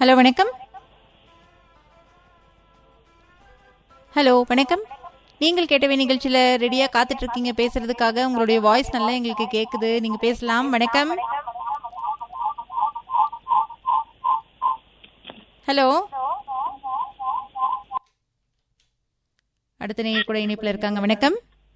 hello வணக்கம் hello வணக்கம் நீங்கள் கேட்டவை நிகழ்ச்சியில ரெடியா காத்துட்டு இருக்கீங்க பேசுறதுக்காக உங்களுடைய வாய்ஸ் நல்லா எங்களுக்கு கேக்குது நீங்க பேசலாம் வணக்கம் ஹலோ அடுத்த நேயர் கூட இணைப்புல இருக்காங்க வணக்கம்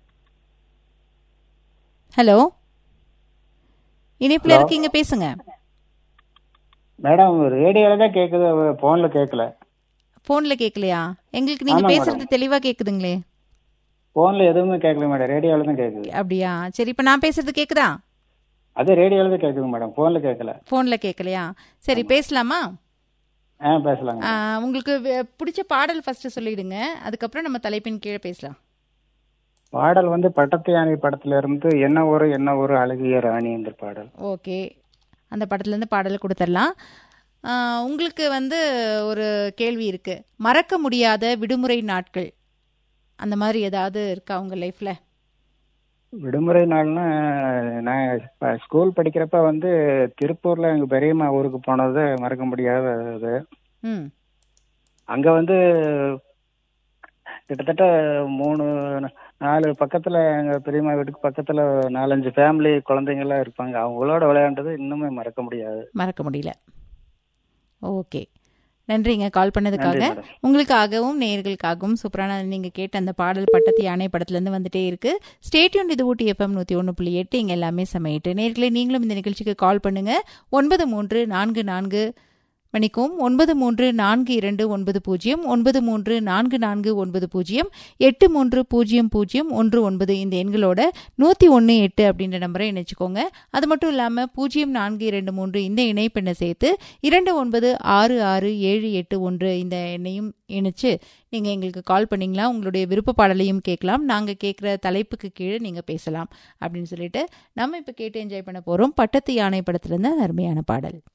ஹலோ இணைப்புல இருக்கீங்க பேசுங்க மேடம் ரேடியோல தான் கேக்குது போன்ல கேட்கல போன்ல கேட்கலையா எங்களுக்கு நீங்க ஆமா, பேசுறது தெளிவா கேக்குதுங்களே போன்ல எதுவுமே கேட்கல மேடம் ரேடியோல தான் கேக்குது அப்படியா சரி இப்ப நான் பேசுறது கேக்குதா அது ரேடியோல தான் கேக்குது மேடம் போன்ல கேட்கல போன்ல கேட்கலையா சரி பேசலாமா ஆ பேசலாங்க ஆ, உங்களுக்கு வே- பிடிச்ச பாடல் ஃபர்ஸ்ட் சொல்லிடுங்க அதுக்கப்புறம் நம்ம தலைப்பின் கீழே பேசலாம் பாடல் வந்து பட்டத்து யானை படத்துல இருந்து என்ன ஒரு என்ன ஒரு அழகிய ராணி என்ற பாடல் ஓகே அந்த படத்துலேருந்து பாடல் கொடுத்துடலாம் ஆ, உங்களுக்கு வந்து ஒரு கேள்வி இருக்கு மறக்க முடியாத விடுமுறை நாட்கள் அந்த மாதிரி ஏதாவது இருக்கா உங்க லைஃப்ல விடுமுறை நாள்னா நான் இப்ப ஸ்கூல் படிக்கிறப்ப வந்து திருப்பூர்ல எங்க பெரியம்மா ஊருக்கு போனது மறக்க முடியாத இது ம் அங்க வந்து கிட்டத்தட்ட மூணு நாலு பக்கத்துல எங்க பெரியம்மா வீட்டுக்கு பக்கத்துல நாலஞ்சு ஃபேமிலி குழந்தைங்க எல்லாம் இருப்பாங்க அவங்களோட விளையாண்டது இன்னுமே மறக்க முடியாது மறக்க முடியல ஓகே நன்றிங்க கால் பண்ணதுக்காக நன்றி மேடம் உங்களுக்காகவும் நேயர்களுக்காகவும் சூப்பரான நீங்க கேட்ட அந்த பாடல் பட்டத்து யானை படத்துல இருந்து வந்துட்டே இருக்கு ஸ்டேட்யூன் இது ஊட்டி எஃப்எம் நூத்தி ஒன்று புள்ளி எட்டு இங்க எல்லாமே சமையிட்டு நேர்களே நீங்களும் இந்த நிகழ்ச்சிக்கு கால் பண்ணுங்க ஒன்பது மூன்று நான்கு நான்கு மணிக்கும் ஒன்பது மூன்று நான்கு இரண்டு ஒன்பது பூஜ்ஜியம் ஒன்பது மூன்று நான்கு நான்கு ஒன்பது பூஜ்ஜியம் எட்டு மூன்று பூஜ்ஜியம் பூஜ்ஜியம் ஒன்று ஒன்பது இந்த எண்களோட நூற்றி ஒன்று எட்டு அப்படின்ற நம்பரை இணைச்சிக்கோங்க அது மட்டும் இல்லாமல் பூஜ்ஜியம் நான்கு இரண்டு மூன்று இந்த இணைப்பெண்ணை சேர்த்து இரண்டு ஒன்பது ஆறு ஆறு ஏழு எட்டு ஒன்று இந்த எண்ணையும் இணைச்சு நீங்கள் எங்களுக்கு கால் பண்ணிங்களா உங்களுடைய விருப்ப பாடலையும் கேட்கலாம் நாங்கள் கேட்குற தலைப்புக்கு கீழே நீங்கள் பேசலாம் அப்படின்னு சொல்லிட்டு நம்ம இப்போ கேட்டு என்ஜாய் பண்ண போகிறோம் பட்டத்து யானை படத்துலேருந்து அருமையான பாடல்